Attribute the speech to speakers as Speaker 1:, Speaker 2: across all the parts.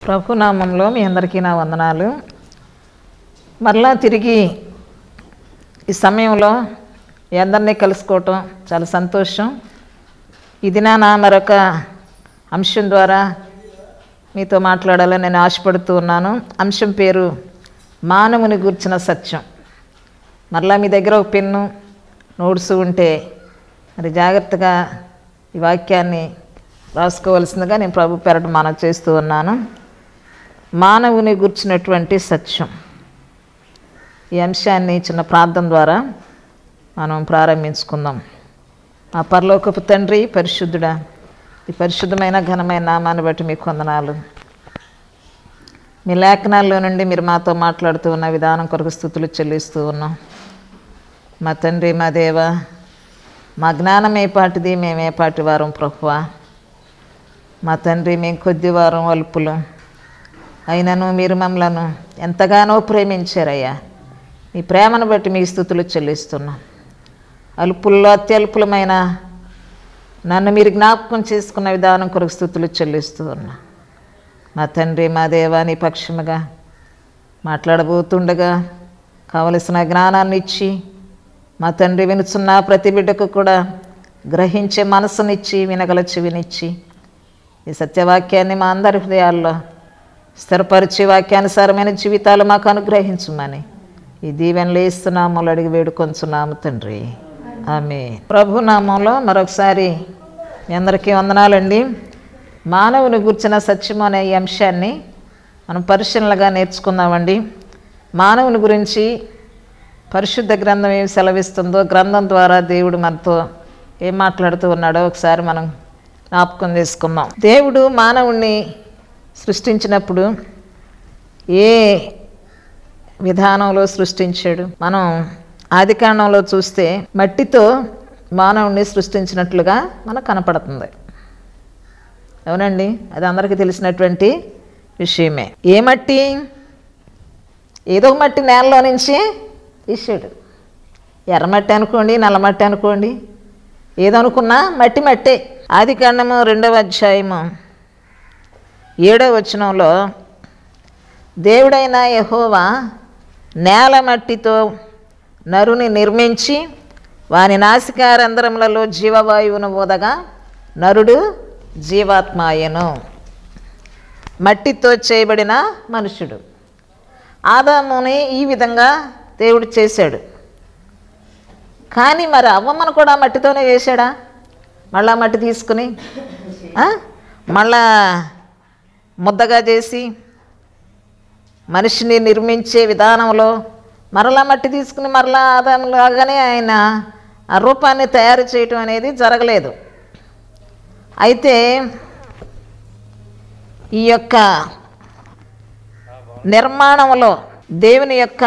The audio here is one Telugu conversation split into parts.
Speaker 1: ప్రభునామంలో మీ అందరికీ నా వందనాలు మరలా తిరిగి ఈ సమయంలో మీ అందరినీ కలుసుకోవటం చాలా సంతోషం ఈ దినాన మరొక అంశం ద్వారా మీతో మాట్లాడాలని నేను ఆశపడుతూ ఉన్నాను అంశం పేరు మానవుని గూర్చిన సత్యం మరలా మీ దగ్గర ఒక పెన్ను నోట్స్ ఉంటే మరి జాగ్రత్తగా ఈ వాక్యాన్ని రాసుకోవలసిందిగా నేను ప్రభు పెరట మనం చేస్తూ ఉన్నాను మానవుని గుర్చినటువంటి సత్యం ఈ అంశాన్ని చిన్న ప్రార్థన ద్వారా మనం ప్రారంభించుకుందాం ఆ పరలోకపు తండ్రి పరిశుద్ధుడా ఈ పరిశుద్ధమైన ఘనమైన నామాన్ని బట్టి మీకు వందనాలు మీ లేఖనాల్లో నుండి మీరు మాతో మాట్లాడుతూ ఉన్న విధానం కొరకు స్థుతులు చెల్లిస్తూ ఉన్నాం మా తండ్రి మా దేవ మా జ్ఞానం ఏ పాటిది మేము ఏ పాటి వారం ప్రభువా మా తండ్రి మేము కొద్ది వారం అల్పులు అయినను మీరు మమ్మలను ఎంతగానో ప్రేమించారయ్యా మీ ప్రేమను బట్టి మీ స్థుతులు చెల్లిస్తున్నాం అల్పుల్లో అత్యల్పులమైన నన్ను మీరు జ్ఞాపకం చేసుకున్న విధానం కొరకు స్థుతులు చెల్లిస్తూ ఉన్నా మా తండ్రి మా దేవా నీ పక్షముగా మాట్లాడబోతుండగా కావలసిన జ్ఞానాన్ని ఇచ్చి మా తండ్రి వినుచున్న ప్రతి బిడ్డకు కూడా గ్రహించే మనసునిచ్చి వినగల చెవినిచ్చి ఈ సత్యవాక్యాన్ని మా అందరి హృదయాల్లో స్థిరపరిచే వాక్యానుసారమైన జీవితాలు మాకు అనుగ్రహించమని ఈ దీవెనలు ఇస్తున్నాము అడిగి వేడుకొంచున్నాము తండ్రి ఆమె ప్రభు నామంలో మరొకసారి మీ అందరికీ వందనాలండి మానవుని గుర్చిన సత్యం అనే ఈ అంశాన్ని మనం పరిశీలనగా నేర్చుకుందామండి మానవుని గురించి పరిశుద్ధ గ్రంథం ఏమి సెలవిస్తుందో గ్రంథం ద్వారా దేవుడు మనతో ఏం మాట్లాడుతూ ఉన్నాడో ఒకసారి మనం జ్ఞాపకం చేసుకుందాం దేవుడు మానవుణ్ణి సృష్టించినప్పుడు ఏ విధానంలో సృష్టించాడు మనం ఆదికాండంలో చూస్తే మట్టితో మానవుణ్ణి సృష్టించినట్లుగా మనకు కనపడుతుంది అవునండి అది అందరికీ తెలిసినటువంటి విషయమే ఏ మట్టి ఏదో ఒక మట్టి నేలలో నుంచి తీసాడు ఎర్రమట్టి అనుకోండి నల్లమట్టి అనుకోండి ఏదనుకున్నా మట్టి మట్టే ఆది కాండము రెండవ అధ్యాయము ఏడవ వచనంలో దేవుడైన యహోవా నేల మట్టితో నరుని నిర్మించి వాని నాసికారంధ్రములలో జీవవాయువును ఊదగా నరుడు జీవాత్మాయను మట్టితో చేయబడిన మనుషుడు ఆదాముని ఈ విధంగా దేవుడు చేశాడు కానీ మరి అవ్వమ్మను కూడా మట్టితోనే చేశాడా మళ్ళా మట్టి తీసుకుని ఆ? మళ్ళా ముద్దగా చేసి మనిషిని నిర్మించే విధానంలో మరలా మట్టి తీసుకుని మరలా ఆదాంలాగానే ఆయన ఆ రూపాన్ని తయారు చేయటం అనేది జరగలేదు అయితే ఈ యొక్క నిర్మాణంలో దేవుని యొక్క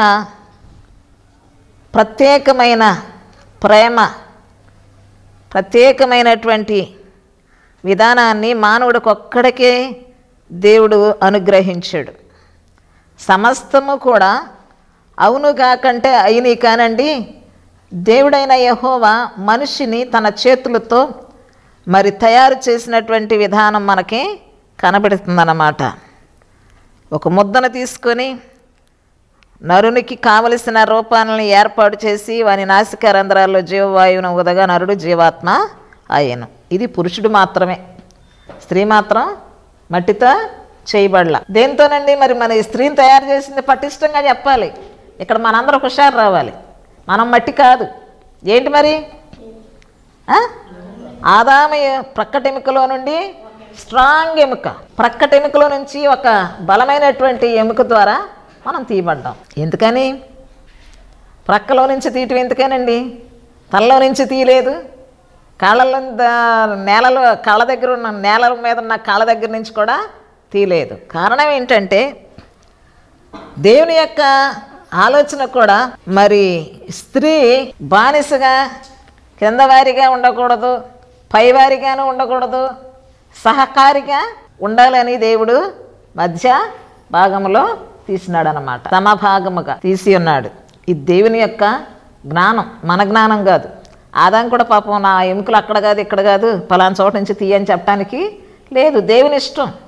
Speaker 1: ప్రత్యేకమైన ప్రేమ ప్రత్యేకమైనటువంటి విధానాన్ని మానవుడికి ఒక్కడికే దేవుడు అనుగ్రహించాడు సమస్తము కూడా అవును కాకంటే అయిని కానండి దేవుడైన యహోవా మనిషిని తన చేతులతో మరి తయారు చేసినటువంటి విధానం మనకి కనబడుతుందన్నమాట ఒక ముద్దను తీసుకొని నరునికి కావలసిన రూపాలను ఏర్పాటు చేసి వాని నాసిక రంధ్రాల్లో జీవవాయువును ఉదగా నరుడు జీవాత్మ అయ్యను ఇది పురుషుడు మాత్రమే స్త్రీ మాత్రం మట్టితో చేయబడలా దేంతోనండి మరి మన ఈ స్త్రీని తయారు చేసింది పటిష్టంగా చెప్పాలి ఇక్కడ మనందరం హుషారు రావాలి మనం మట్టి కాదు ఏంటి మరి ఆ? ఆదామ ప్రక్కటెముకలో నుండి స్ట్రాంగ్ ఎముక ప్రక్కటెముకలో నుంచి ఒక బలమైనటువంటి ఎముక ద్వారా మనం తీయబడ్డాం ఎందుకని ప్రక్కలో నుంచి తీయటం ఎందుకనండి తలలో నుంచి తీయలేదు కాళ్ళలో ద- నేలలో కాళ్ళ దగ్గర ఉన్న నేల మీద ఉన్న కాళ్ళ దగ్గర నుంచి కూడా తీయలేదు కారణం ఏంటంటే దేవుని యొక్క ఆలోచన కూడా మరి స్త్రీ బానిసగా కింద వారిగా ఉండకూడదు పైవారిగాను ఉండకూడదు సహకారిగా ఉండాలని దేవుడు మధ్య భాగంలో తీసినాడు అనమాట తమ భాగముగా తీసి ఉన్నాడు ఇది దేవుని యొక్క జ్ఞానం మన జ్ఞానం కాదు ఆదాం కూడా పాపం నా ఎముకలు అక్కడ కాదు ఇక్కడ కాదు పలానా చోట నుంచి తీయని చెప్పడానికి లేదు దేవుని ఇష్టం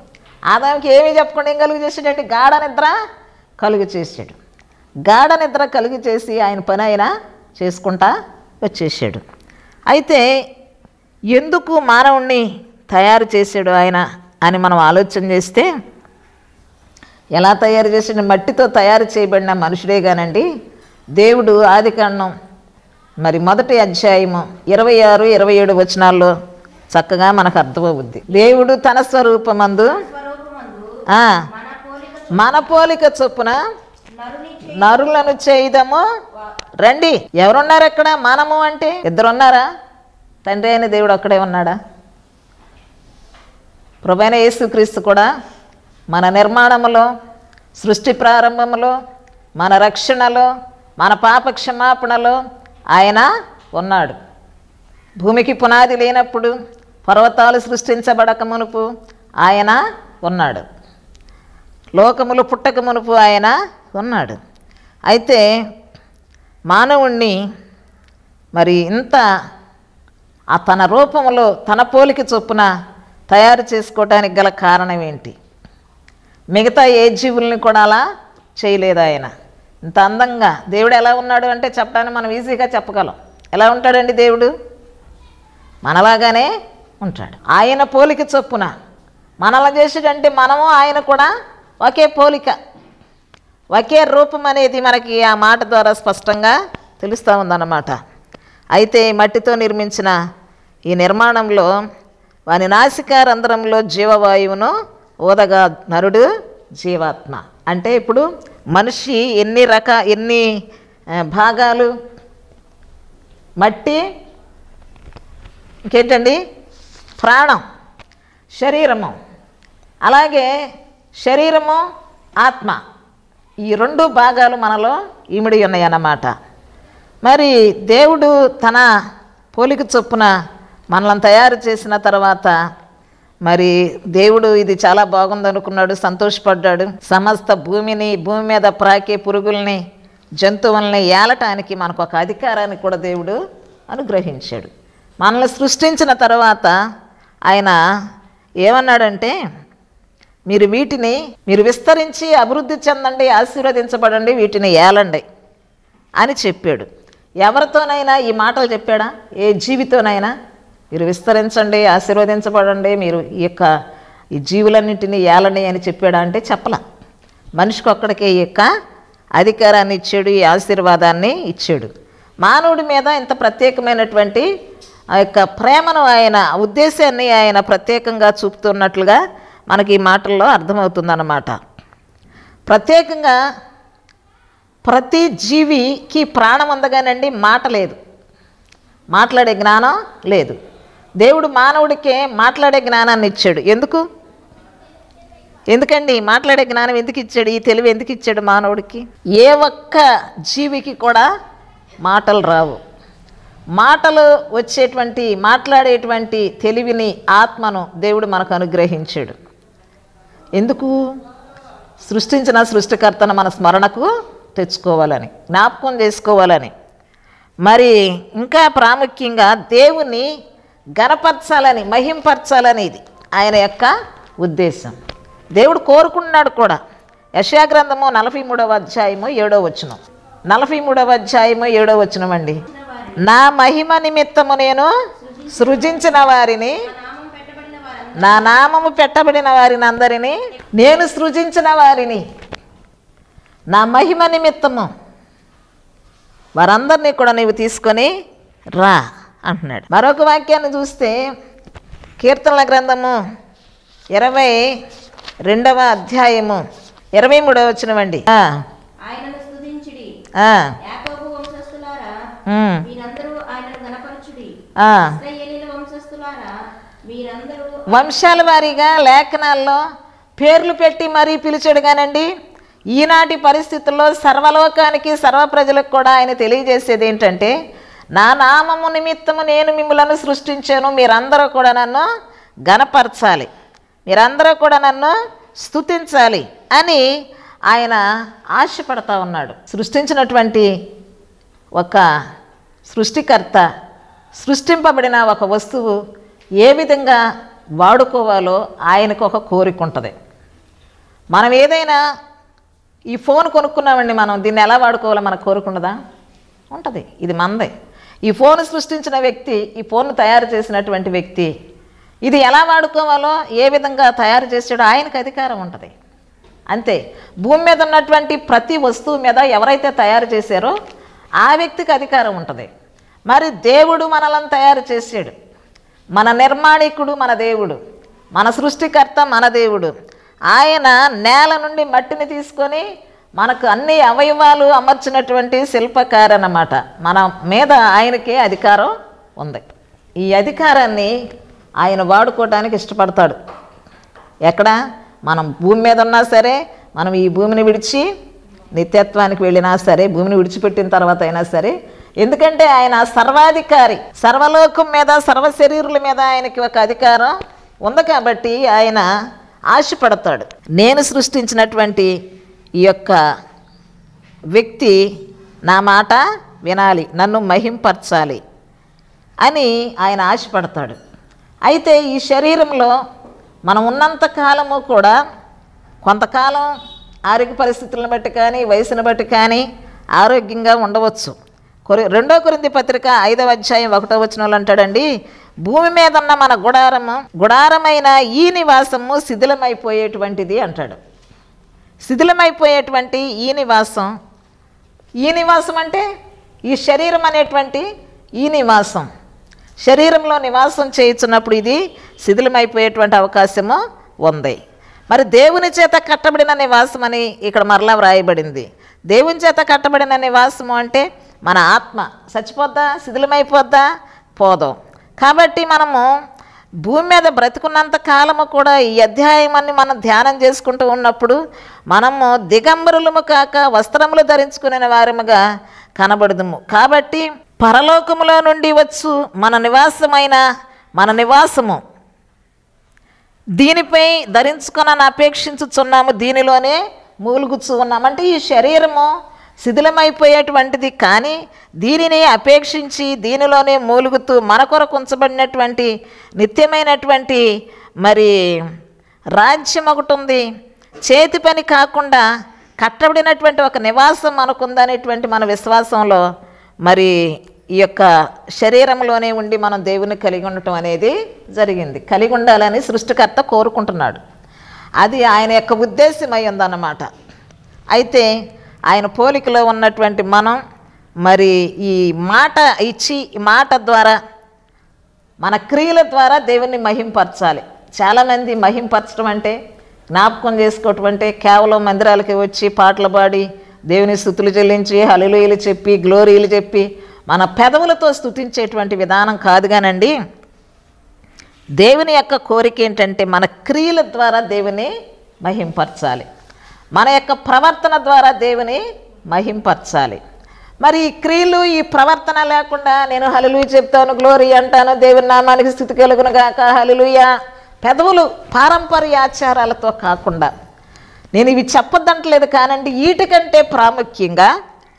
Speaker 1: ఆదాంకి ఏమీ చెప్పకుండా ఏం కలుగు చేసాడంటే గాఢ నిద్ర కలుగు చేసాడు గాఢ నిద్ర కలుగు చేసి ఆయన పని ఆయన చేసుకుంటా వచ్చేసాడు అయితే ఎందుకు మానవుణ్ణి తయారు చేశాడు ఆయన అని మనం ఆలోచన చేస్తే ఎలా తయారు చేసిన మట్టితో తయారు చేయబడిన మనుషుడే కానండి దేవుడు ఆదికాండం మరి మొదటి అధ్యాయము ఇరవై ఆరు ఇరవై ఏడు వచనాల్లో చక్కగా మనకు అర్థమవుద్ది దేవుడు తన స్వరూపమందు
Speaker 2: స్వరూపమందు
Speaker 1: ఆ,
Speaker 2: మన పోలిక
Speaker 1: మన పోలిక చొప్పున
Speaker 2: నరుని చే-
Speaker 1: నరులను చేయదము రండి ఎవరున్నారు ఇక్కడ మనము అంటే ఇద్దరు ఉన్నారా తండ్రి అయిన దేవుడు ఒక్కడే ఉన్నాడా ప్రభైన యేసుక్రీస్తు కూడా మన నిర్మాణములో సృష్టి ప్రారంభములో మన రక్షణలో మన పాప క్షమాపణలో ఆయన ఉన్నాడు భూమికి పునాది లేనప్పుడు పర్వతాలు సృష్టించబడక మునుపు ఆయన ఉన్నాడు లోకములు పుట్టక మునుపు ఆయన ఉన్నాడు అయితే మానవుణ్ణి మరి ఇంత ఆ తన రూపంలో తన పోలిక చొప్పున తయారు చేసుకోవడానికి గల కారణం ఏంటి మిగతా ఏ జీవుల్ని కూడా అలా చేయలేదు ఆయన ఇంత అందంగా దేవుడు ఎలా ఉన్నాడు అంటే చెప్పడానికి మనం ఈజీగా చెప్పగలం ఎలా ఉంటాడండి దేవుడు మనలాగానే ఉంటాడు ఆయన పోలిక చొప్పున మనలా చేసాడంటే మనము ఆయన కూడా ఒకే పోలిక ఒకే రూపం అనేది మనకి ఆ మాట ద్వారా స్పష్టంగా తెలుస్తూ ఉందన్నమాట అయితే మట్టితో నిర్మించిన ఈ నిర్మాణంలో వాని నాసికారంధ్రంలో జీవవాయువును ఊదగా నరుడు జీవాత్మ అంటే ఇప్పుడు మనిషి ఎన్ని రక ఎన్ని ఆ, భాగాలు మట్టి ఇంకేంటండి ప్రాణం శరీరము అలాగే శరీరము ఆత్మ ఈ రెండు భాగాలు మనలో ఇమిడి ఉన్నాయి అన్నమాట మరి దేవుడు తన పోలిక చొప్పున మనల్ని తయారు చేసిన తర్వాత మరి దేవుడు ఇది చాలా బాగుంది అనుకున్నాడు సంతోషపడ్డాడు సమస్త భూమిని భూమి మీద ప్రాకే పురుగుల్ని జంతువుల్ని ఏలటానికి మనకు ఒక అధికారాన్ని కూడా దేవుడు అనుగ్రహించాడు మనల్ని సృష్టించిన తర్వాత ఆయన ఏమన్నాడంటే మీరు వీటిని మీరు విస్తరించి అభివృద్ధి చెందండి ఆశీర్వదించబడండి వీటిని ఏలండి అని చెప్పాడు ఎవరితోనైనా ఈ మాటలు చెప్పాడా ఏ జీవితోనైనా మీరు విస్తరించండి ఆశీర్వదించబడండి మీరు ఈ యొక్క ఈ జీవులన్నింటినీ ఏలండి అని చెప్పాడా అంటే చెప్పలా మనిషికి ఒక్కడికే ఈ యొక్క అధికారాన్ని ఇచ్చాడు ఈ ఆశీర్వాదాన్ని ఇచ్చాడు మానవుడి మీద ఇంత ప్రత్యేకమైనటువంటి ఆ యొక్క ప్రేమను ఆయన ఉద్దేశాన్ని ఆయన ప్రత్యేకంగా చూపుతున్నట్లుగా మనకి ఈ మాటల్లో అర్థమవుతుందన్నమాట ప్రత్యేకంగా ప్రతి జీవికి ప్రాణం అందగానండి మాట లేదు మాట్లాడే జ్ఞానం లేదు దేవుడు మానవుడికే మాట్లాడే జ్ఞానాన్ని ఇచ్చాడు ఎందుకు ఎందుకండి మాట్లాడే జ్ఞానం ఎందుకు ఇచ్చాడు ఈ తెలివి ఎందుకు ఇచ్చాడు మానవుడికి ఏ ఒక్క జీవికి కూడా మాటలు రావు మాటలు వచ్చేటువంటి మాట్లాడేటువంటి తెలివిని ఆత్మను దేవుడు మనకు అనుగ్రహించాడు ఎందుకు సృష్టించిన సృష్టికర్తను మన స్మరణకు తెచ్చుకోవాలని జ్ఞాపకం చేసుకోవాలని మరి ఇంకా ప్రాముఖ్యంగా దేవుని గణపరచాలని మహింపరచాలని ఇది ఆయన యొక్క ఉద్దేశం దేవుడు కోరుకున్నాడు కూడా యశాగ్రంథము నలభై మూడవ అధ్యాయము ఏడో వచనం నలభై మూడవ అధ్యాయము ఏడో వచనం అండి నా మహిమ నిమిత్తము నేను సృజించిన వారిని
Speaker 2: నామం పెట్టబడిన వారందరూ
Speaker 1: నా నామము పెట్టబడిన వారిని అందరినీ నేను సృజించిన వారిని నా మహిమ నిమిత్తము వారందరినీ కూడా నీవు తీసుకొని రా అంటున్నాడు మరొక వాక్యాన్ని చూస్తే కీర్తనల గ్రంథము ఇరవై రెండవ అధ్యాయము ఇరవై మూడవ వచ్చినవండి ఆ,
Speaker 2: ఆయనను స్తుతించుడి
Speaker 1: ఆ,
Speaker 2: యాకోబు వంశస్థులారా
Speaker 1: ఉమ్,
Speaker 2: మీరందరూ ఆయనను గణపరచుడి
Speaker 1: ఆ.
Speaker 2: ఇశ్రాయేలీల వంశస్థులారా మీరందరూ
Speaker 1: వంశాల వారీగా లేఖనాల్లో పేర్లు పెట్టి మరీ పిలిచాడు కానండి ఈనాటి పరిస్థితుల్లో సర్వలోకానికి సర్వ ప్రజలకు కూడా ఆయన తెలియజేసేది ఏంటంటే నా నామము నిమిత్తము నేను మిమ్మలను సృష్టించాను మీరందరూ కూడా నన్ను గనపరచాలి మీరందరూ కూడా నన్ను స్తుతించాలి అని ఆయన ఆశపడతా ఉన్నాడు సృష్టించినటువంటి ఒక సృష్టికర్త సృష్టింపబడిన ఒక వస్తువు ఏ విధంగా వాడుకోవాలో ఆయనకు ఒక కోరిక ఉంటుంది మనం ఏదైనా ఈ ఫోన్ కొనుక్కున్నామండి మనం దీన్ని ఎలా వాడుకోవాలో మనకు కోరుకున్నదా ఉంటుంది ఇది మనదే ఈ ఫోన్ సృష్టించిన వ్యక్తి ఈ ఫోన్ తయారు చేసినటువంటి వ్యక్తి ఇది ఎలా వాడుకోవాలో ఏ విధంగా తయారు చేసాడో ఆయనకు అధికారం ఉంటుంది అంతే భూమి మీద ఉన్నటువంటి ప్రతి వస్తువు మీద ఎవరైతే తయారు చేశారో ఆ వ్యక్తికి అధికారం ఉంటుంది మరి దేవుడు మనలను తయారు చేసాడు మన నిర్మాణికుడు మన దేవుడు మన సృష్టికర్త మన దేవుడు ఆయన నేల నుండి మట్టిని తీసుకొని మనకు అన్ని అవయవాలు అమర్చినటువంటి శిల్పకారు అన్నమాట మన మీద ఆయనకే అధికారం ఉంది ఈ అధికారాన్ని ఆయన వాడుకోవడానికి ఇష్టపడతాడు ఎక్కడ మనం భూమి మీద ఉన్నా సరే మనం ఈ భూమిని విడిచి నిత్యత్వానికి వెళ్ళినా సరే భూమిని విడిచిపెట్టిన తర్వాత అయినా సరే ఎందుకంటే ఆయన సర్వాధికారి సర్వలోకం మీద సర్వ శరీరుల మీద ఆయనకి ఒక అధికారం ఉంది కాబట్టి ఆయన ఆశపడతాడు నేను సృష్టించినటువంటి ఈ యొక్క వ్యక్తి నా మాట వినాలి నన్ను మహింపరచాలి అని ఆయన ఆశపడతాడు అయితే ఈ శరీరంలో మనం ఉన్నంత కాలము కూడా కొంతకాలం ఆరోగ్య పరిస్థితులను బట్టి కానీ వయసును బట్టి కానీ ఆరోగ్యంగా ఉండవచ్చు కొరి రెండో కొరింది పత్రిక ఐదవ అధ్యాయం ఒకటో వచనంలో అంటాడండి భూమి మీద ఉన్న మన గుడారము గుడారమైన ఈ నివాసము శిథిలమైపోయేటువంటిది అంటాడు శిథిలమైపోయేటువంటి ఈ నివాసం ఈ నివాసం అంటే ఈ శరీరం అనేటువంటి ఈ నివాసం శరీరంలో నివాసం చేయించున్నప్పుడు ఇది శిథిలమైపోయేటువంటి అవకాశము ఉంది మరి దేవుని చేత కట్టబడిన నివాసం అని ఇక్కడ మరలా వ్రాయబడింది దేవుని చేత కట్టబడిన నివాసము అంటే మన ఆత్మ చచ్చిపోద్దా శిథిలమైపోద్దా పోదాం కాబట్టి మనము భూమి మీద బ్రతికున్నంత కాలము కూడా ఈ అధ్యాయమాన్ని మనం ధ్యానం చేసుకుంటూ ఉన్నప్పుడు మనము దిగంబరులము కాక వస్త్రములు ధరించుకునే వారముగా కనబడదుము కాబట్టి పరలోకములో నుండి వచ్చు మన నివాసమైన మన నివాసము దీనిపై ధరించుకొనని అపేక్షించుచున్నాము దీనిలోనే మూలుగుచు ఉన్నాము అంటే ఈ శరీరము శిథిలమైపోయేటువంటిది కానీ దీనిని అపేక్షించి దీనిలోనే మూలుగుతూ మన కొరకు ఉంచబడినటువంటి నిత్యమైనటువంటి మరి రాజ్యం ఒకటి ఉంది చేతి పని కాకుండా కట్టబడినటువంటి ఒక నివాసం మనకుందనేటువంటి మన విశ్వాసంలో మరి ఈ యొక్క శరీరంలోనే ఉండి మనం దేవుని కలిగి ఉండటం అనేది జరిగింది కలిగి ఉండాలని సృష్టికర్త కోరుకుంటున్నాడు అది ఆయన యొక్క ఉద్దేశమై ఉందన్నమాట అయితే ఆయన పోలికలో ఉన్నటువంటి మనం మరి ఈ మాట ఇచ్చి ఈ మాట ద్వారా మన క్రియల ద్వారా దేవుని మహింపరచాలి చాలామంది మహింపరచడం అంటే జ్ఞాపకం చేసుకోవటం అంటే కేవలం మందిరాలకి వచ్చి పాటలు పాడి దేవుని స్థుతులు చెల్లించి హలిలుయలు చెప్పి గ్లోరీలు చెప్పి మన పెదవులతో స్థుతించేటువంటి విధానం కాదు కానండి దేవుని యొక్క కోరిక ఏంటంటే మన క్రియల ద్వారా దేవుని మహింపరచాలి మన యొక్క ప్రవర్తన ద్వారా దేవుని మహింపరచాలి మరి ఈ క్రియలు ఈ ప్రవర్తన లేకుండా నేను హలిలు చెప్తాను గ్లోరీ అంటాను దేవుని నామానికి స్థితి కలుగును గాక హలిలుయ పెదవులు పారంపర్య ఆచారాలతో కాకుండా నేను ఇవి చెప్పొద్దంటలేదు కానండి వీటికంటే ప్రాముఖ్యంగా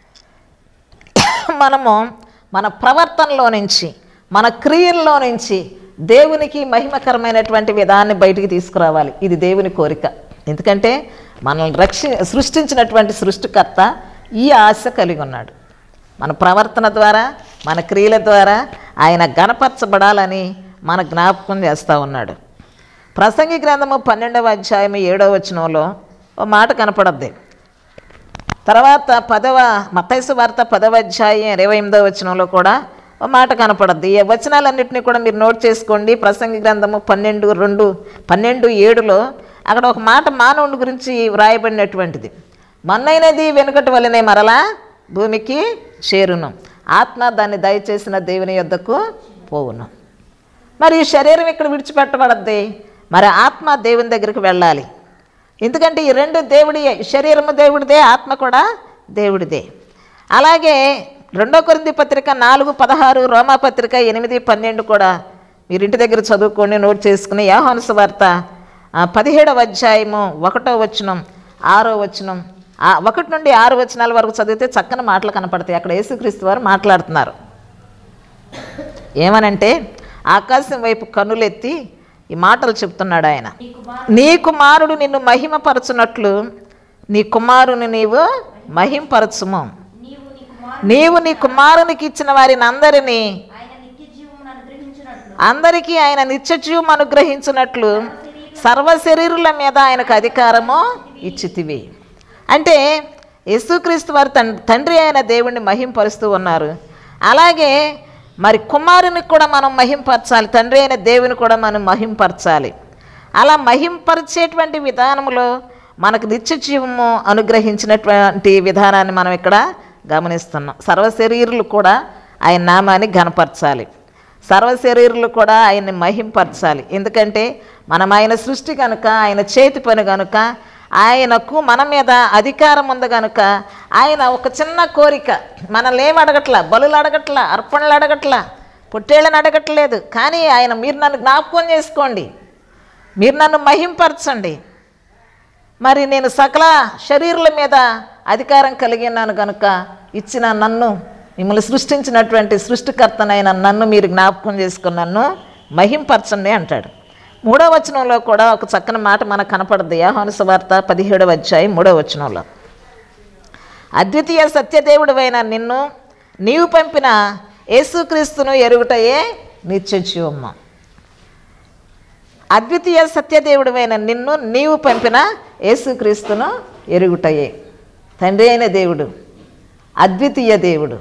Speaker 1: మనము మన ప్రవర్తనలో నుంచి మన క్రియల్లో నుంచి దేవునికి మహిమకరమైనటువంటి విధాన్ని బయటికి తీసుకురావాలి ఇది దేవుని కోరిక ఎందుకంటే మనల్ని రక్షి సృష్టించినటువంటి సృష్టికర్త ఈ ఆశ కలిగి ఉన్నాడు మన ప్రవర్తన ద్వారా మన క్రియల ద్వారా ఆయన గణపరచబడాలని మన జ్ఞాపకం చేస్తూ ఉన్నాడు ప్రసంగి గ్రంథము పన్నెండవ అధ్యాయం ఏడవ వచనంలో ఓ మాట కనపడద్ది తర్వాత పదవ మతైసు వార్త పదవ అధ్యాయం ఇరవై ఎనిమిదవ వచనంలో కూడా ఒక మాట కనపడద్ది ఈ వచనాలన్నింటినీ కూడా మీరు నోట్ చేసుకోండి ప్రసంగి గ్రంథము పన్నెండు రెండు పన్నెండు ఏడులో అక్కడ ఒక మాట మానవుడి గురించి వ్రాయబడినటువంటిది మన్నైనది వెనుకటి వలనే మరలా భూమికి చేరును ఆత్మ దాన్ని దయచేసిన దేవుని యొద్దకు పోవును మరి ఈ శరీరం ఇక్కడ విడిచిపెట్టబడద్ది మరి ఆత్మ దేవుని దగ్గరికి వెళ్ళాలి ఎందుకంటే ఈ రెండు దేవుడి శరీరము దేవుడిదే ఆత్మ కూడా దేవుడిదే అలాగే రెండో కొరింది పత్రిక నాలుగు పదహారు రోమా పత్రిక ఎనిమిది పన్నెండు కూడా మీరు ఇంటి దగ్గర చదువుకొని నోట్ చేసుకుని యాహానుస వార్త ఆ, పదిహేడవ అధ్యాయము ఒకటో వచనం ఆరో వచనం ఆ ఒకటి నుండి ఆరు వచనాల వరకు చదివితే చక్కని మాటలు కనపడతాయి అక్కడ యేసుక్రీస్తు వారు మాట్లాడుతున్నారు ఏమనంటే ఆకాశం వైపు కన్నులెత్తి ఈ మాటలు చెప్తున్నాడు ఆయన
Speaker 2: నీ కుమారు
Speaker 1: నీ కుమారుడు నిన్ను మహిమపరచునట్లు నీ కుమారుని నీవు మహింపరచుము
Speaker 2: నీవు నీ కుమారు
Speaker 1: నీవు నీ కుమారునికి ఇచ్చిన వారిని అందరినీ
Speaker 2: ఆయన నిత్య జీవమును అనుగ్రహించినట్లు
Speaker 1: అందరికీ ఆయన నిత్యజీవం అనుగ్రహించినట్లు సర్వ శరీరుల మీద ఆయనకు అధికారము ఇచ్చితివి అంటే యేసుక్రీస్తు వారు తన్ తండ్రి అయిన దేవుణ్ణి మహింపరుస్తూ ఉన్నారు అలాగే మరి కుమారుని కూడా మనం మహింపరచాలి తండ్రి అయిన దేవుని కూడా మనం మహింపరచాలి అలా మహింపరిచేటువంటి విధానంలో మనకు నిత్య జీవము అనుగ్రహించినటువంటి విధానాన్ని మనం ఇక్కడ గమనిస్తున్నాం సర్వ శరీరులు కూడా ఆయన నామాన్ని ఘనపరచాలి సర్వ శరీరులు కూడా ఆయన్ని మహింపరచాలి ఎందుకంటే మనం ఆయన సృష్టి కనుక ఆయన చేతి పని కనుక ఆయనకు మన మీద అధికారం ఉంది కనుక ఆయన ఒక చిన్న కోరిక మనల్ని ఏం అడగట్లా బలులు అడగట్లా అర్పణలు అడగట్లా పుట్టేళ్ళని అడగట్లేదు కానీ ఆయన మీరు నన్ను జ్ఞాపకం చేసుకోండి మీరు నన్ను మహింపరచండి మరి నేను సకల శరీరుల మీద అధికారం కలిగి ఉన్నాను కనుక ఇచ్చిన నన్ను మిమ్మల్ని సృష్టించినటువంటి సృష్టికర్తనైన నన్ను మీరు జ్ఞాపకం చేసుకుని నన్ను మహింపరచండి అంటాడు మూడో వచనంలో కూడా ఒక చక్కని మాట మనకు కనపడుద్ది యోహాను సువార్త పదిహేడవ అధ్యాయం మూడో వచనంలో అద్వితీయ సత్యదేవుడివైన నిన్ను నీవు పంపిన యేసుక్రీస్తును ఎరుగుటయే నిత్యజీవమ్మ అద్వితీయ సత్యదేవుడివైన నిన్ను నీవు పంపిన యేసుక్రీస్తును ఎరుగుటయే తండ్రి అయిన దేవుడు అద్వితీయ దేవుడు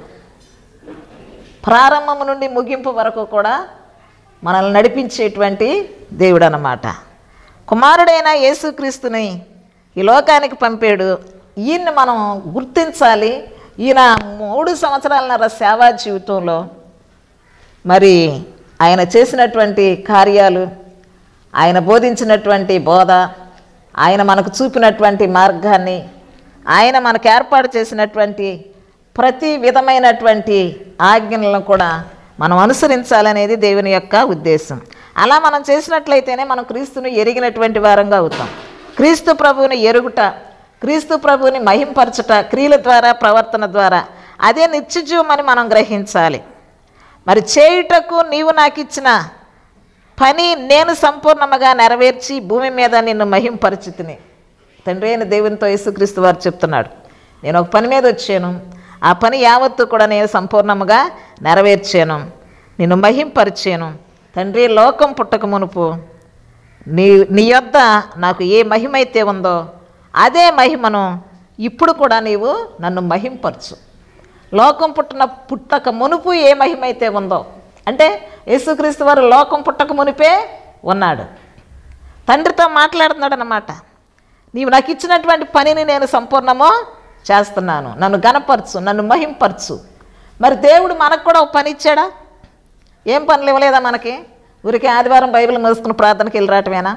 Speaker 1: ప్రారంభము నుండి ముగింపు వరకు కూడా మనల్ని నడిపించేటువంటి దేవుడు అన్నమాట కుమారుడైన యేసుక్రీస్తుని ఈ లోకానికి పంపాడు ఈయన్ని మనం గుర్తించాలి ఈయన మూడు సంవత్సరాలన్నర సేవా జీవితంలో మరి ఆయన చేసినటువంటి కార్యాలు ఆయన బోధించినటువంటి బోధ ఆయన మనకు చూపినటువంటి మార్గాన్ని ఆయన మనకు ఏర్పాటు చేసినటువంటి ప్రతి విధమైనటువంటి ఆజ్ఞలను కూడా మనం అనుసరించాలనేది దేవుని యొక్క ఉద్దేశం అలా మనం చేసినట్లయితేనే మనం క్రీస్తుని ఎరిగినటువంటి వారంగా అవుతాం క్రీస్తు ప్రభువుని ఎరుగుట క్రీస్తు ప్రభువుని మహింపరచుట క్రియల ద్వారా ప్రవర్తన ద్వారా అదే నిత్యజీవం అని మనం గ్రహించాలి మరి చేయుటకు నీవు నాకు ఇచ్చిన పని నేను సంపూర్ణముగా నెరవేర్చి భూమి మీద నిన్ను మహింపరిచితిని తండ్రి అయిన దేవునితో యేసుక్రీస్తు వారు చెప్తున్నాడు నేను ఒక పని మీద వచ్చాను ఆ పని యావత్తు కూడా నేను సంపూర్ణముగా నెరవేర్చాను నిన్ను మహింపరిచాను తండ్రి లోకం పుట్టక మునుపు నీ నీ యొద్ద నాకు ఏ మహిమ అయితే ఉందో అదే మహిమను ఇప్పుడు కూడా నీవు నన్ను మహింపరచు లోకం పుట్టిన పుట్టక మునుపు ఏ మహిమ అయితే ఉందో అంటే యేసుక్రీస్తు వారు లోకం పుట్టక మునిపే ఉన్నాడు తండ్రితో మాట్లాడుతున్నాడు అన్నమాట నీవు నాకు ఇచ్చినటువంటి పనిని నేను సంపూర్ణము చేస్తున్నాను నన్ను గనపరచు నన్ను మహింపరచు మరి దేవుడు మనకు కూడా ఒక పని ఇచ్చాడా ఏం పనులు ఇవ్వలేదా మనకి ఊరికే ఆదివారం బైబిల్ మోసుకుని ప్రార్థనకి వెళ్ళి రావటమేనా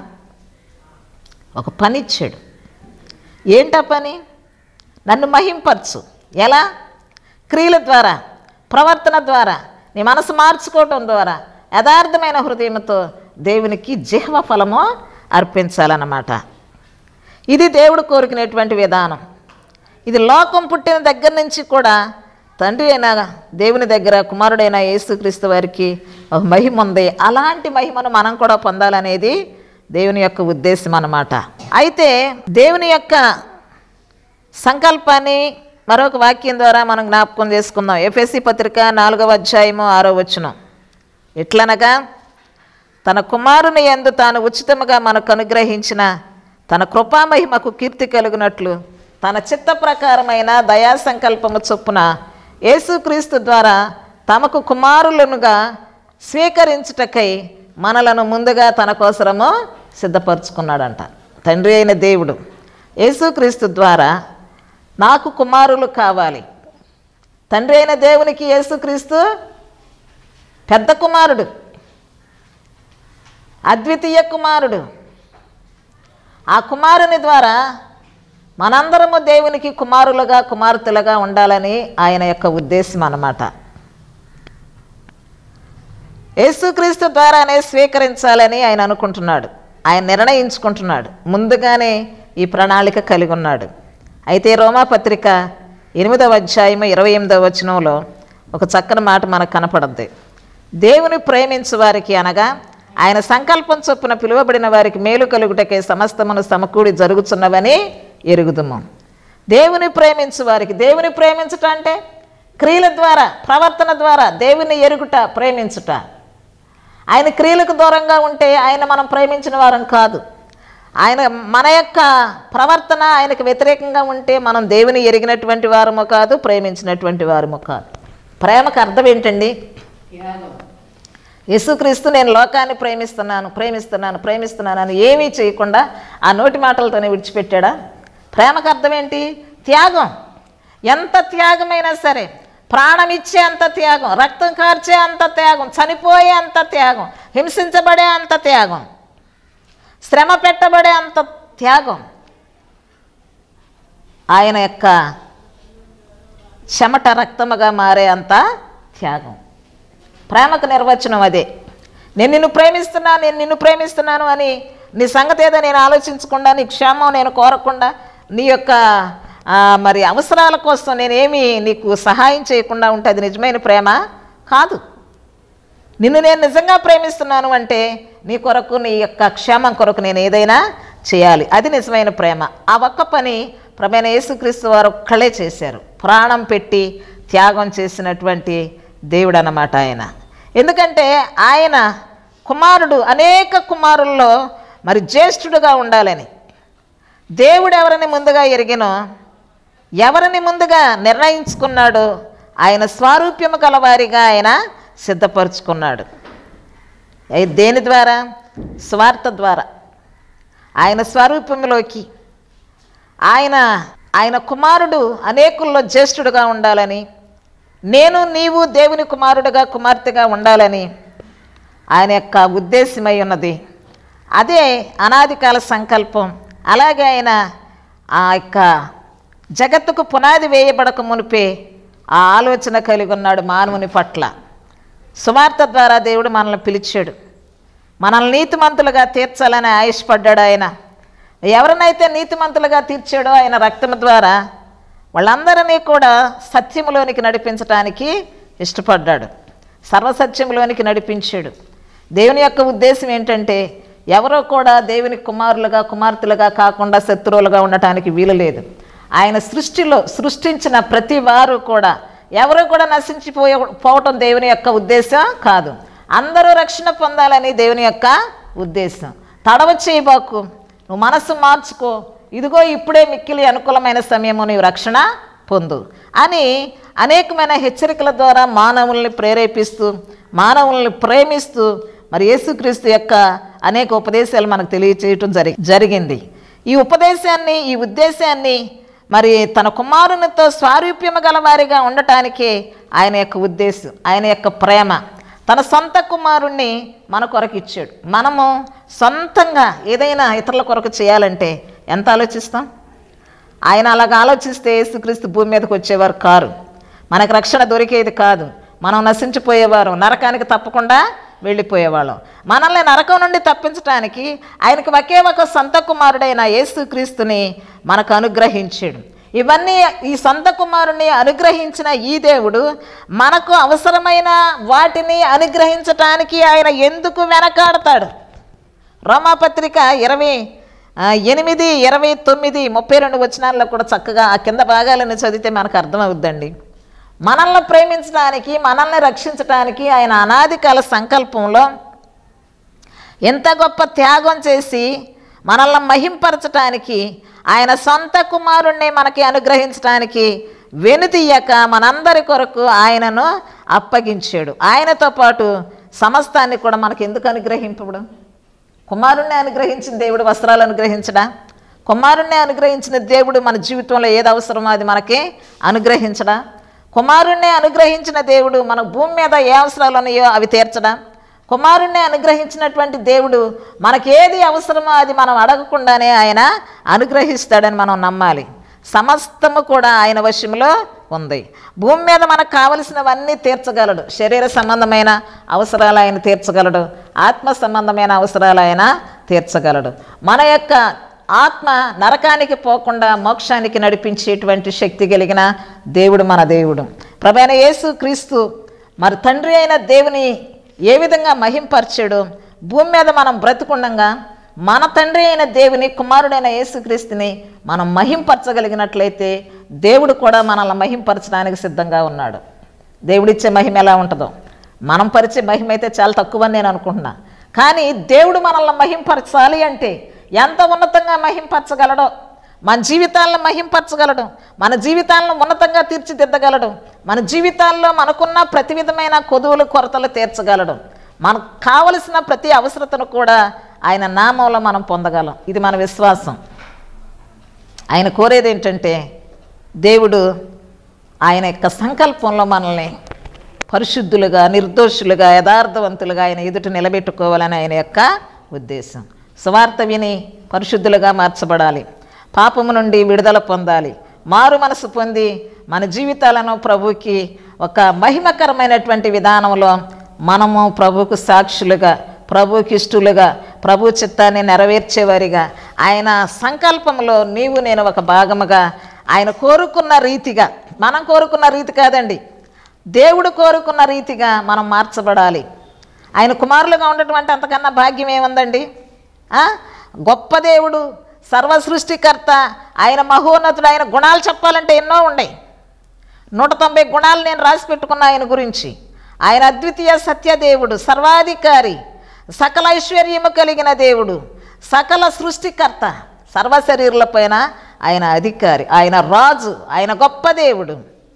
Speaker 1: ఒక పని ఇచ్చాడు ఏంటా పని నన్ను మహింపరచు ఎలా క్రియల ద్వారా ప్రవర్తన ద్వారా నీ మనసు మార్చుకోవటం ద్వారా యథార్థమైన హృదయంతో దేవునికి జిహ్వ ఫలము అర్పించాలన్నమాట ఇది దేవుడు కోరుకునేటువంటి విధానం ఇది లోకం పుట్టిన దగ్గర నుంచి కూడా తండ్రి అయిన దేవుని దగ్గర కుమారుడైన యేసుక్రీస్తు వారికి ఒక మహిమ ఉంది అలాంటి మహిమను మనం కూడా పొందాలనేది దేవుని యొక్క ఉద్దేశం అన్నమాట అయితే దేవుని యొక్క సంకల్పాన్ని మరొక వాక్యం ద్వారా మనం జ్ఞాపకం చేసుకుందాం ఎఫ్ఎస్సి పత్రిక నాలుగవ అధ్యాయము ఆరో వచనం ఎట్లనగా తన కుమారుని యందు తాను ఉచితముగా మనకు అనుగ్రహించిన తన కృపామహిమకు కీర్తి కలుగునట్లు తన చిత్త ప్రకారమైన దయా సంకల్పము చొప్పున యేసుక్రీస్తు ద్వారా తమకు కుమారులనుగా స్వీకరించుటకై మనలను ముందుగా తన కోసరము సిద్ధపరచుకున్నాడంట తండ్రి అయిన దేవుడు యేసుక్రీస్తు ద్వారా నాకు కుమారులు కావాలి తండ్రి అయిన దేవునికి యేసుక్రీస్తు పెద్ద కుమారుడు అద్వితీయ కుమారుడు ఆ కుమారుని ద్వారా మనందరము దేవునికి కుమారులుగా కుమార్తెలుగా ఉండాలని ఆయన యొక్క ఉద్దేశం అన్నమాట యేసుక్రీస్తు ద్వారానే స్వీకరించాలని ఆయన అనుకుంటున్నాడు ఆయన నిర్ణయించుకుంటున్నాడు ముందుగానే ఈ ప్రణాళిక కలిగి ఉన్నాడు అయితే రోమాపత్రిక ఎనిమిదవ అధ్యాయము ఇరవై ఎనిమిదవ వచనంలో ఒక చక్కని మాట మనకు కనపడద్ది దేవుని ప్రేమించు వారికి అనగా ఆయన సంకల్పం చొప్పున పిలువబడిన వారికి మేలు కలుగుటకే సమస్తమును సమకూడి జరుగుతున్నవని ఎరుగుదుము దేవుని ప్రేమించు వారికి దేవుని ప్రేమించుట అంటే క్రియల ద్వారా ప్రవర్తన ద్వారా దేవుని ఎరుగుట ప్రేమించుట ఆయన క్రియలకు దూరంగా ఉంటే ఆయన మనం ప్రేమించిన వారం కాదు ఆయన మన యొక్క ప్రవర్తన ఆయనకు వ్యతిరేకంగా ఉంటే మనం దేవుని ఎరిగినటువంటి వారము కాదు ప్రేమించినటువంటి వారము కాదు ప్రేమకు అర్థం ఏంటండి యేసుక్రీస్తు నేను లోకాన్ని ప్రేమిస్తున్నాను ప్రేమిస్తున్నాను ప్రేమిస్తున్నాను అని ఏమీ చేయకుండా ఆ నోటి మాటలతోనే విడిచిపెట్టాడా ప్రేమకు అర్థం ఏంటి త్యాగం ఎంత త్యాగమైనా సరే ప్రాణం ఇచ్చే అంత త్యాగం రక్తం కార్చే అంత త్యాగం చనిపోయే అంత త్యాగం హింసించబడే అంత త్యాగం శ్రమ పెట్టబడే అంత త్యాగం ఆయన యొక్క చెమట రక్తముగా మారే అంత త్యాగం ప్రేమకు నిర్వచనం అదే నేను నిన్ను ప్రేమిస్తున్నాను నేను నిన్ను ప్రేమిస్తున్నాను అని నీ సంగతి ఏదో నేను ఆలోచించకుండా నీ క్షేమం నేను కోరకుండా నీ యొక్క ఆ, మరి అవసరాల కోసం నేనేమి నీకు సహాయం చేయకుండా ఉంటే అది నిజమైన ప్రేమ కాదు నిన్ను నేను నిజంగా ప్రేమిస్తున్నాను అంటే నీ కొరకు నీ యొక్క క్షేమం కొరకు నేను ఏదైనా చేయాలి అది నిజమైన ప్రేమ ఆ ఒక్క పని ప్రమేణ యేసుక్రీస్తు వారు ఒక్కళ్ళే చేశారు ప్రాణం పెట్టి త్యాగం చేసినటువంటి దేవుడు అన్నమాట ఆయన ఎందుకంటే ఆయన కుమారుడు అనేక కుమారుల్లో మరి జ్యేష్ఠుడుగా ఉండాలని దేవుడు ఎవరిని ముందుగా ఎరిగినో ఎవరిని ముందుగా నిర్ణయించుకున్నాడో ఆయన స్వారూప్యము గలవారిగా ఆయన సిద్ధపరుచుకున్నాడు అయి దేని ద్వారా స్వార్థ ద్వారా ఆయన స్వరూపంలోకి ఆయన ఆయన కుమారుడు అనేకుల్లో జ్యేష్ఠుడుగా ఉండాలని నేను నీవు దేవుని కుమారుడుగా కుమార్తెగా ఉండాలని ఆయన యొక్క ఉద్దేశమై ఉన్నది అదే అనాది కాల సంకల్పం అలాగే ఆయన ఆ యొక్క జగత్తుకు పునాది వేయబడక మునిపే ఆ ఆలోచన కలిగి ఉన్నాడు మానవుని పట్ల సువార్త ద్వారా దేవుడు మనల్ని పిలిచాడు మనల్ని నీతిమంతులుగా తీర్చాలని ఆయుష్పడ్డాడు ఆయన ఎవరినైతే నీతిమంతులుగా తీర్చాడో ఆయన రక్తం ద్వారా వాళ్ళందరినీ కూడా సత్యములోనికి నడిపించడానికి ఇష్టపడ్డాడు సర్వసత్యంలోనికి నడిపించాడు దేవుని యొక్క ఉద్దేశం ఏంటంటే ఎవరో కూడా దేవుని కుమారులుగా కుమార్తెలుగా కాకుండా శత్రువులుగా ఉండటానికి వీలు లేదు ఆయన సృష్టిలో సృష్టించిన ప్రతి వారు కూడా ఎవరు కూడా నశించిపోయే పోవటం దేవుని యొక్క ఉద్దేశం కాదు అందరూ రక్షణ పొందాలని దేవుని యొక్క ఉద్దేశం తడవ చేయబాకు నువ్వు మనస్సు మార్చుకో ఇదిగో ఇప్పుడే మిక్కిలి అనుకూలమైన సమయము నీవు రక్షణ పొందు అని అనేకమైన హెచ్చరికల ద్వారా మానవుల్ని ప్రేరేపిస్తూ మానవుల్ని ప్రేమిస్తూ మరి యేసుక్రీస్తు యొక్క అనేక ఉపదేశాలు మనకు తెలియచేయటం జరి జరిగింది ఈ ఉపదేశాన్ని ఈ ఉద్దేశాన్ని మరి తన కుమారునితో స్వారూప్యము గల వారిగా ఉండటానికే ఆయన యొక్క ఉద్దేశం ఆయన యొక్క ప్రేమ తన సొంత కుమారుణ్ణి మన కొరకు ఇచ్చాడు మనము సొంతంగా ఏదైనా ఇతరుల కొరకు చేయాలంటే ఎంత ఆలోచిస్తాం ఆయన అలాగ ఆలోచిస్తే యేసుక్రీస్తు భూమి మీదకి వచ్చేవారు కారు మనకు రక్షణ దొరికేది కాదు మనం నశించిపోయేవారు నరకానికి తప్పకుండా వెళ్ళిపోయేవాళ్ళం మనల్ని నరకం నుండి తప్పించడానికి ఆయనకు ఒకే ఒక సొంత కుమారుడైన యేసుక్రీస్తుని మనకు అనుగ్రహించాడు ఇవన్నీ ఈ సొంత కుమారుని అనుగ్రహించిన ఈ దేవుడు మనకు అవసరమైన వాటిని అనుగ్రహించటానికి ఆయన ఎందుకు వెనకాడతాడు రోమాపత్రిక ఇరవై ఆ, ఎనిమిది ఇరవై తొమ్మిది ముప్పై రెండు వచనాల్లో కూడా చక్కగా ఆ కింద భాగాలను చదివితే మనకు అర్థమవుద్దండి మనల్ని ప్రేమించడానికి మనల్ని రక్షించడానికి ఆయన అనాది కాల సంకల్పంలో ఎంత గొప్ప త్యాగం చేసి మనల్ని మహింపరచటానికి ఆయన సొంత కుమారుణ్ణి మనకి అనుగ్రహించడానికి వెనుతీయక మనందరి కొరకు ఆయనను అప్పగించాడు ఆయనతో పాటు సమస్తాన్ని కూడా మనకి ఎందుకు అనుగ్రహింపడు కుమారుణ్ణి అనుగ్రహించిన దేవుడు వస్త్రాలు అనుగ్రహించడా కుమారుణ్ణి అనుగ్రహించిన దేవుడు మన జీవితంలో ఏది అవసరమో అది మనకి అనుగ్రహించడా కుమారుణ్ణి అనుగ్రహించిన దేవుడు మన భూమి మీద ఏ అవసరాలు ఉన్నాయో అవి తీర్చడా కుమారుణ్ణి అనుగ్రహించినటువంటి దేవుడు మనకేది అవసరమో అది మనం అడగకుండానే ఆయన అనుగ్రహిస్తాడని మనం నమ్మాలి సమస్తము కూడా ఆయన వశంలో ఉంది భూమి మీద మనకు కావలసినవన్నీ తీర్చగలడు శరీర సంబంధమైన అవసరాలు ఆయన తీర్చగలడు ఆత్మ సంబంధమైన అవసరాలు ఆయన తీర్చగలడు మన యొక్క ఆత్మ నరకానికి పోకుండా మోక్షానికి నడిపించేటువంటి శక్తి కలిగిన దేవుడు మన దేవుడు ప్రభైన యేసు క్రీస్తు మరి తండ్రి అయిన దేవుని ఏ విధంగా మహింపరిచాడు భూమి మీద మనం బ్రతుకుండగా మన తండ్రి అయిన దేవుని కుమారుడైన యేసుక్రీస్తుని మనం మహింపరచగలిగినట్లయితే దేవుడు కూడా మనల్ని మహింపరచడానికి సిద్ధంగా ఉన్నాడు దేవుడిచ్చే మహిమ ఎలా ఉంటుందో మనం పరిచే మహిమ అయితే చాలా తక్కువ అని నేను అనుకుంటున్నా కానీ దేవుడు మనల్ని మహింపరచాలి అంటే ఎంత ఉన్నతంగా మహింపరచగలడో మన జీవితాలను మహింపరచగలడు మన జీవితాలను ఉన్నతంగా తీర్చిదిద్దగలడు మన జీవితాల్లో మనకున్న ప్రతి విధమైన కొదువులు కొరతలు తీర్చగలడు మనకు కావలసిన ప్రతి అవసరతను కూడా ఆయన నామంలో మనం పొందగలం ఇది మన విశ్వాసం ఆయన కోరేది ఏంటంటే దేవుడు ఆయన యొక్క సంకల్పంలో మనల్ని పరిశుద్ధులుగా నిర్దోషులుగా యథార్థవంతులుగా ఆయన ఎదుట నిలబెట్టుకోవాలని ఆయన యొక్క ఉద్దేశం స్వార్థ విని పరిశుద్ధులుగా మార్చబడాలి పాపము నుండి విడుదల పొందాలి మారు మనసు పొంది మన జీవితాలను ప్రభుకి ఒక మహిమకరమైనటువంటి విధానంలో మనము ప్రభుకు సాక్షులుగా ప్రభుకి ఇష్టలుగా ప్రభు చిత్తాన్ని నెరవేర్చేవారిగా ఆయన సంకల్పంలో నీవు నేను ఒక భాగముగా ఆయన కోరుకున్న రీతిగా మనం కోరుకున్న రీతి కాదండి దేవుడు కోరుకున్న రీతిగా మనం మార్చబడాలి ఆయన కుమారులుగా ఉండటం అంటే అంతకన్నా భాగ్యం ఏముందండి ఆ? గొప్ప దేవుడు సర్వ సృష్టికర్త ఆయన మహోన్నతుడు ఆయన గుణాలు చెప్పాలంటే ఎన్నో ఉన్నాయి నూట తొంభై గుణాలు నేను రాసి పెట్టుకున్నా ఆయన గురించి ఆయన అద్వితీయ సత్యదేవుడు సర్వాధికారి సకల ఐశ్వర్యము కలిగిన దేవుడు సకల సృష్టికర్త సర్వ శరీరులపైన ఆయన అధికారి ఆయన రాజు ఆయన గొప్ప దేవుడు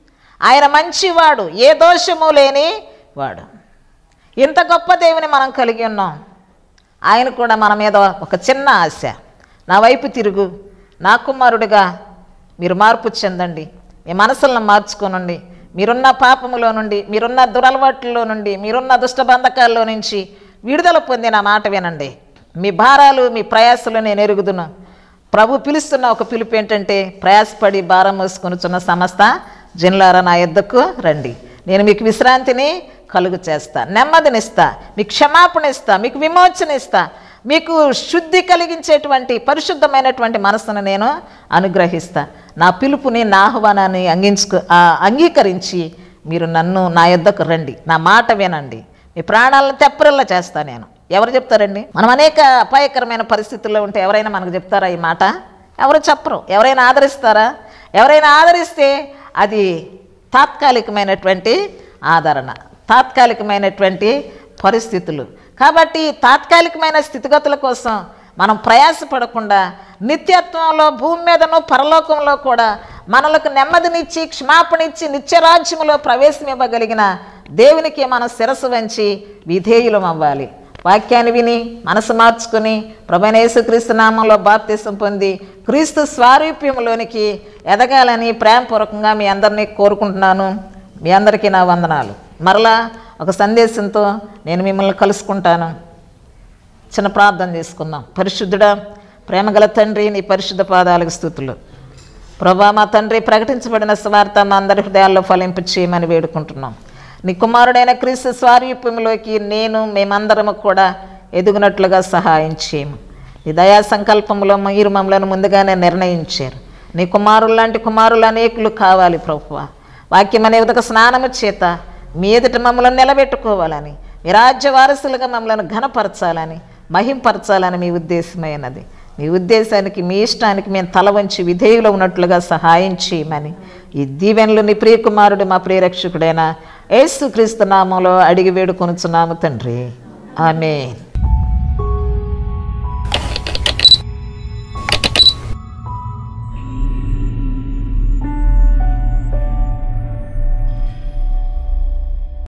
Speaker 1: ఆయన మంచివాడు ఏ దోషము లేని వాడు ఇంత గొప్ప దేవుని మనం కలిగి ఉన్నాం ఆయన కూడా మన మీద ఒక చిన్న ఆశ నా వైపు తిరుగు నా కుమారుడిగా మీరు మార్పు చెందండి మీ మనసులను మార్చుకోనండి మీరున్న పాపములో నుండి మీరున్న దురలవాట్లలో నుండి మీరున్న దుష్టబంధకాల్లో నుంచి విడుదల పొంది నా మాట వినండి మీ భారాలు మీ ప్రయాసలు నేను ఎరుగుదును ప్రభు పిలుస్తున్న ఒక పిలుపు ఏంటంటే ప్రయాసపడి భారం మోసుకొనుచున్న సమస్త జనులారా నా యొద్దకు రండి నేను మీకు విశ్రాంతిని కలుగు చేస్తా నెమ్మదినిస్తా మీకు క్షమాపణ ఇస్తా మీకు విమోచన ఇస్తా మీకు శుద్ధి కలిగించేటువంటి పరిశుద్ధమైనటువంటి మనసును నేను అనుగ్రహిస్తా నా పిలుపుని నా ఆహ్వానాన్ని అంగించుకు ఆ, అంగీకరించి మీరు నన్ను నా యొద్దకు రండి నా మాట వినండి మీ ప్రాణాలను తెప్పరిల్లా చేస్తా నేను ఎవరు చెప్తారండి మనం అనేక అపాయకరమైన పరిస్థితుల్లో ఉంటే ఎవరైనా మనకు చెప్తారా ఈ మాట ఎవరు చెప్పరు ఎవరైనా ఆదరిస్తారా ఎవరైనా ఆదరిస్తే అది తాత్కాలికమైనటువంటి ఆదరణ తాత్కాలికమైనటువంటి పరిస్థితులు కాబట్టి తాత్కాలికమైన స్థితిగతుల కోసం మనం ప్రయాసపడకుండా నిత్యత్వంలో భూమి మీదను పరలోకంలో కూడా మనలకు నెమ్మదినిచ్చి క్షమాపణిచ్చి నిత్యరాజ్యములో ప్రవేశమివ్వగలిగిన దేవునికి మనం శిరస్సు వంచి విధేయులం అవ్వాలి వాక్యాన్ని విని మనసు మార్చుకుని ప్రభనేసుక్రీస్తు నామంలో బాప్తీసం పొంది క్రీస్తు స్వారూప్యంలోనికి ఎదగాలని ప్రేమపూర్వకంగా మీ అందరినీ కోరుకుంటున్నాను మీ అందరికీ నా వందనాలు మరలా ఒక సందేశంతో నేను మిమ్మల్ని కలుసుకుంటాను చిన్న ప్రార్థన చేసుకుందాం పరిశుద్ధుడా ప్రేమగల తండ్రి నీ పరిశుద్ధ పాదాలకు స్థుతులు ప్రభా మా తండ్రి ప్రకటించబడిన స్వార్థ మా అందరి హృదయాల్లో ఫలింపు చేయమని వేడుకుంటున్నాం నీ కుమారుడైన క్రీస్తు స్వారూప్యంలోకి నేను మేమందరము కూడా ఎదుగునట్లుగా సహాయం చేయము నీ దయా సంకల్పంలో మీరు మమ్మల్ని ముందుగానే నిర్ణయించారు నీ కుమారులు లాంటి కుమారులు అనేకులు కావాలి ప్రభువ వాక్యం అనే ఉదక స్నానము చేత మీ ఎదుట మమ్మల్ని నిలబెట్టుకోవాలని మీ రాజ్య వారసులుగా మమ్మల్ని ఘనపరచాలని మహింపరచాలని మీ ఉద్దేశమైనది మీ ఉద్దేశానికి మీ ఇష్టానికి మేము తల వంచి విధేయులు ఉన్నట్లుగా సహాయం చేయమని ఈ దీవెనలు నీ ప్రియకుమారుడు మా ప్రియరక్షకుడైన యేసుక్రీస్తు నామంలో అడిగి వేడుకొనుచున్నాము తండ్రి ఆమె